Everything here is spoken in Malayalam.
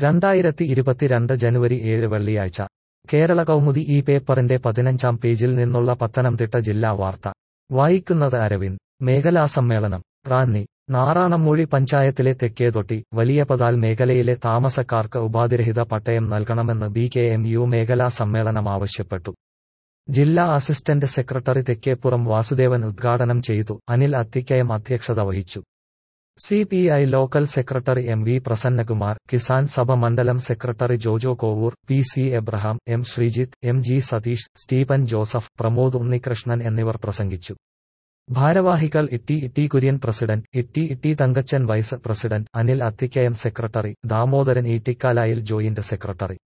രണ്ടായിരത്തി ഇരുപത്തിരണ്ട് ജനുവരി ഏഴ് വെള്ളിയാഴ്ച കേരള കൗമുദി ഈ പേപ്പറിന്റെ പതിനഞ്ചാം പേജിൽ നിന്നുള്ള പത്തനംതിട്ട ജില്ലാ വാർത്ത വായിക്കുന്നത് അരവിന്ദ് മേഖലാ സമ്മേളനം റാന്നി നാറാണമൂഴി പഞ്ചായത്തിലെ തെക്കേതൊട്ടി വലിയപതാൽ മേഖലയിലെ താമസക്കാർക്ക് ഉപാധിരഹിത പട്ടയം നൽകണമെന്ന് ബി കെ എം യു മേഖലാ സമ്മേളനം ആവശ്യപ്പെട്ടു ജില്ലാ അസിസ്റ്റന്റ് സെക്രട്ടറി തെക്കേപ്പുറം വാസുദേവൻ ഉദ്ഘാടനം ചെയ്തു അനിൽ അത്തിക്കയം അധ്യക്ഷത വഹിച്ചു C P I local secretary M V Prasannakumar Kisan Sabha മണ്ഡലം secretary Jojo Kovoor P C Abraham M Sreejith M G Satheesh Stephen Joseph Pramod Unnikrishnan എന്നിവർ പ്രസംഗിച്ചു ഭാരവാഹികൾ Itty Itty Kurian president Itty Itty Thankachan vice president Anil Athikkayam secretary Damodaran Eettikkalayil joint secretary